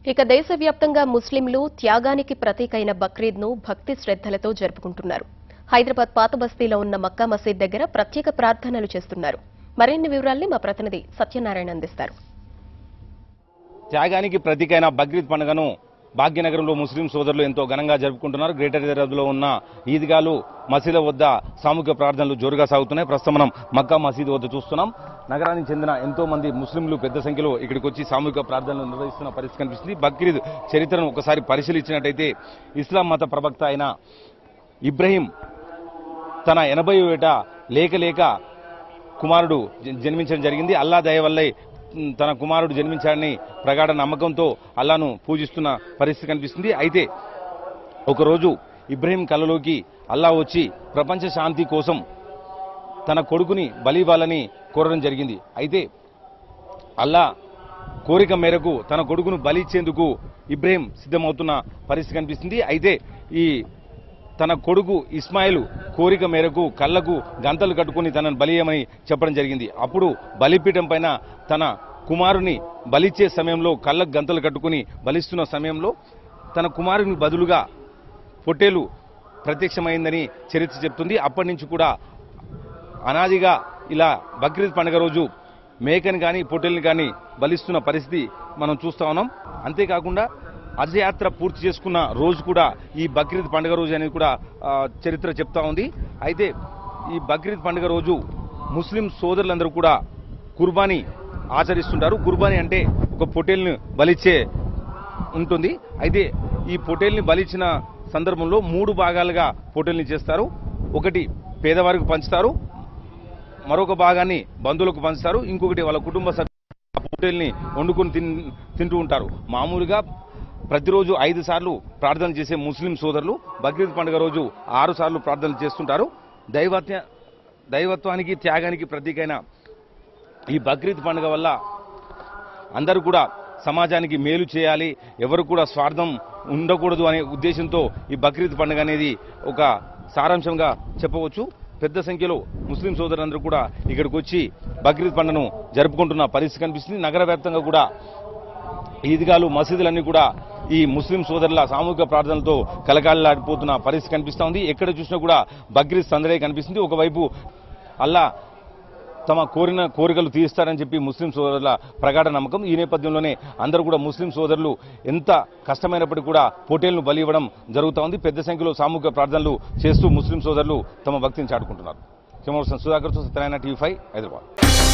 ఇక దేశవ్యాప్తంగా ముస్లింలు త్యాగానికి ప్రతీకైన బక్రీద్ను భక్తి శ్రద్ధలతో జరుపుకుంటున్నారు హైదరాబాద్ పాత బస్తీలో ఉన్న మక్కా మసీద్ దగ్గర ప్రత్యేక ప్రార్థనలు చేస్తున్నారు మరిన్ని వివరాల్ని మా ప్రతినిధి సత్యనారాయణ అందిస్తారు త్యాగానికి ప్రతీకైన బక్రీద్ పండుగను భాగ్యనగరంలో ముస్లిం సోదరులు ఎంతో ఘనంగా జరుపుకుంటున్నారు గ్రేటర్ హైదరాబాద్లో ఉన్న ఈద్గాలు మసీదుల వద్ద సామూహిక ప్రార్థనలు జోరుగా సాగుతున్నాయి ప్రస్తుతం మనం మక్కా మసీదు వద్ద చూస్తున్నాం నగరానికి చెందిన ఎంతో మంది ముస్లింలు పెద్ద సంఖ్యలో ఇక్కడికి వచ్చి సామూహిక ప్రార్థనలు నిర్వహిస్తున్న పరిస్థితి కనిపిస్తుంది బక్రీద్ చరిత్రను ఒకసారి పరిశీలించినట్టయితే ఇస్లాం మత ప్రవక్త అయిన ఇబ్రహీం తన ఎనభై ఏట లేక లేక కుమారుడు జ- జన్మించడం జరిగింది అల్లా దయ వల్లే ఉమ్, తన కుమారుడు జన్మించాడని ప్రగాఢ నమ్మకంతో అల్లాను పూజిస్తున్న పరిస్థితి కనిపిస్తుంది అయితే ఒకరోజు ఇబ్రహీం కళ్ళలోకి అల్లా వచ్చి ప్రపంచ శాంతి కోసం తన కొడుకుని బలి ఇవ్వాలని కోరడం జరిగింది అయితే అల్లా కోరిక మేరకు తన కొడుకును బలి ఇచ్చేందుకు ఇబ్రహీం సిద్ధమవుతున్న పరిస్థితి కనిపిస్తుంది అయితే ఈ తన కొడుకు ఇస్మాయిల్ కోరిక మేరకు కళ్ళకు గంతలు కట్టుకుని తనను బలియమని చెప్పడం జరిగింది అప్పుడు బలిపీఠం పైన తన కుమారుని బలిచ్చే సమయంలో కళ్ళకు గంతలు కట్టుకుని బలిస్తున్న సమయంలో తన కుమారుని బదులుగా పొట్టేలు ప్రత్యక్షమైందని చరిత్ర చెప్తుంది అప్పటి నుంచి కూడా అనాదిగా ఇలా బక్రీద్ పండుగ రోజు మేకని కానీ పొట్టెల్ని కానీ బలిస్తున్న పరిస్థితి మనం చూస్తా ఉన్నాం అంతేకాకుండా హజ్ యాత్ర పూర్తి చేసుకున్న రోజు కూడా ఈ బక్రీద్ పండుగ రోజు అనేది కూడా ఆ, చరిత్ర చెప్తా ఉంది అయితే ఈ బక్రీద్ పండుగ రోజు ముస్లిం సోదరులందరూ కూడా కుర్బానీ ఆచరిస్తుంటారు కుర్బానీ అంటే ఒక పొట్టేల్ని బలిచ్చే ఉంటుంది అయితే ఈ పొటేల్ని బలిచ్చిన సందర్భంలో మూడు భాగాలుగా పొటేల్ని చేస్తారు ఒకటి పేదవారికి పంచుతారు మరొక భాగాన్ని బంధువులకు పంచుతారు ఇంకొకటి వాళ్ళ కుటుంబ సభ్యులు ఆ పొటేల్ని వండుకొని తిన్ తింటూ ఉంటారు మామూలుగా ప్రతిరోజు ఐదు సార్లు ప్రార్థన చేసే ముస్లిం సోదరులు బక్రీద్ పండుగ రోజు ఆరు సార్లు ప్రార్థనలు చేస్తుంటారు దైవత్వ దైవత్వానికి త్యాగానికి ప్రతీకైన ఈ బక్రీద్ పండుగ వల్ల అందరూ కూడా సమాజానికి మేలు చేయాలి ఎవరు కూడా స్వార్థం ఉండకూడదు అనే ఉద్దేశంతో ఈ బక్రీద్ పండుగ అనేది ఒక సారాంశంగా చెప్పవచ్చు పెద్ద సంఖ్యలో ముస్లిం సోదరులందరూ కూడా ఇక్కడికి వచ్చి బక్రీద్ పండుగను జరుపుకుంటున్న పరిస్థితి కనిపిస్తుంది నగర వ్యాప్తంగా కూడా ఈద్గాలు మసీదులన్నీ కూడా ఈ ముస్లిం సోదరుల సామూహిక ప్రార్థనలతో కలకాలలాడిపోతున్న పరిస్థితి కనిపిస్తూ ఉంది ఎక్కడ చూసినా కూడా బక్రీద్ సందడే కనిపిస్తుంది ఒకవైపు అల్లా తమ కోరిన కోరికలు తీరుస్తారని చెప్పి ముస్లిం సోదరుల ప్రగాఢ నమ్మకం ఈ నేపథ్యంలోనే అందరూ కూడా ముస్లిం సోదరులు ఎంత కష్టమైనప్పటికీ కూడా పోటీలను బలి ఇవ్వడం జరుగుతూ ఉంది పెద్ద సంఖ్యలో సామూహిక ప్రార్థనలు చేస్తూ ముస్లిం సోదరులు తమ భక్తిని చాటుకుంటున్నారు కెమెరా పర్సన్ సుధాకర్తో సత్యనారాయణ టీవీ ఫైవ్ హైదరాబాద్